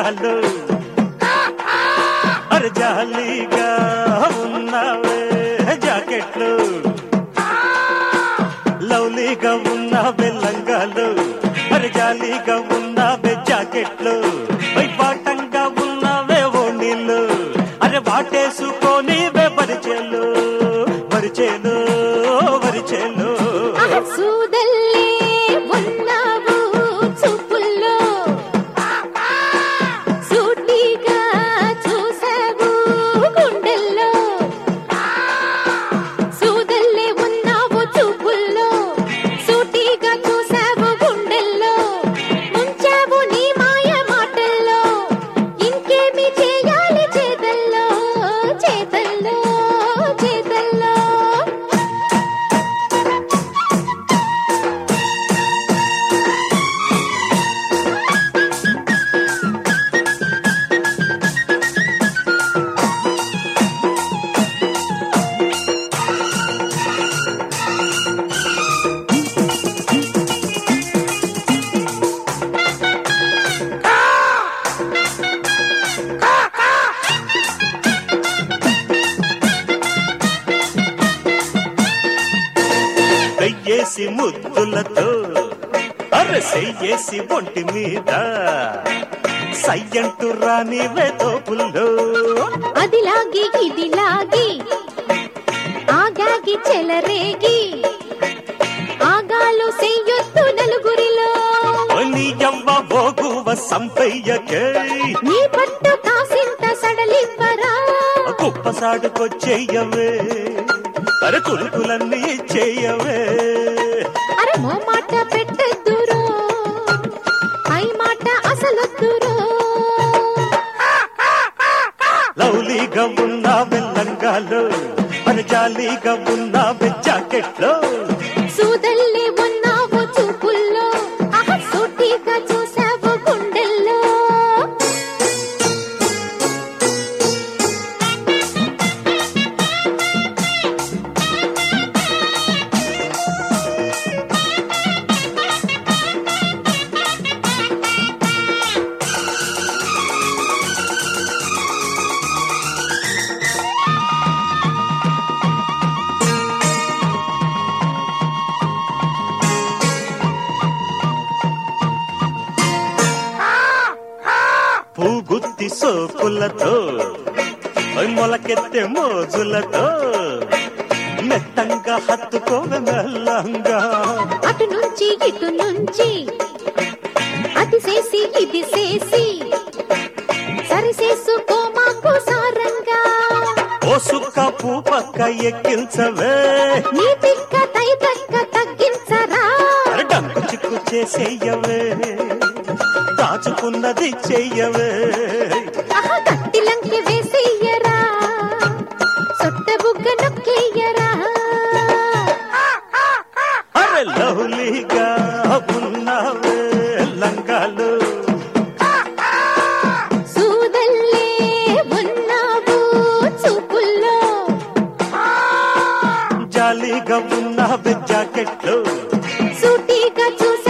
లంగాలు అరే జాలీగా ఉన్నావే జాకెట్లు లవ్లీగా ఉన్నావే లంగాలు అరే జాలీగా ఉన్నావే జాకెట్లు పై పాటంగా ఉన్నావే ఓణీలు అరే వాటేసుకొని పరిచేలు పరిచేలు పరిచేలు సూదల్లే ఉన్నావు చూపుల్లో సూటిగా చూసావు గుండెల్లో సూదల్లే ఉన్నావు చూపుల్లో సూటిగా చూసావు గుండెల్లో ముంచావు నీ మాయ మాటల్లో ఇంకేమి చేయాలి చేతల్లో చేతల్లో చేతల్లో వెయ్యేసి ముద్దులతో అరే సెయ్యేసి ఒంటి మీద సయ్యంటు రాని తోపుల్లో అదిలాగి ఇదిలాగి ఆగాగి చెలరేగి ఆగాలు సెయ్యొద్దు నలుగురిలో నీ యవ్వ బోగువ సంపయ్యకే నీ పట్టు కాసింత సడలివ్వరా కుప్పసాడుకొచ్చేయవే అరే కులుకులన్నీ చెయ్యవే అరే మో మాట పెట్టద్దురో పై మాట అసలొద్దురో లవ్లీగా ఉన్న వెల్లంగాలు అరే జాలీగా ఉన్న జాకెట్లో సూదల్లే ఉన్నావు చూపుల్లో ఆహ సూటిగా చూసావు గుండెల్లో పూగుత్తి సోకులతో మొలకెత్తే మోజులతో మెత్తంగా హత్తుకోవె మెల్లంగా అటు నుంచి ఇటు నుంచి అది చేసి ఇది చేసి సరిసేసుకో మాకు సారంగా ఓ సుక్క పూ పక్క ఎక్కించవే నీ తిక్క తై తక్క తగ్గించరా అరే డంకు చిక్కు చేసేయవే దాచుకున్నది చెయ్యవే ఆహ కట్టిలంకి వేసేయరా సొట్ట బుగ్గ నొక్కేయరా అరే లవ్లీగా ఉన్నావే లంగాలు సూదల్లే ఉన్నావు చూపుల్లో జాలీగా ఉన్నావే జాకెట్లు సూటిగా చూసి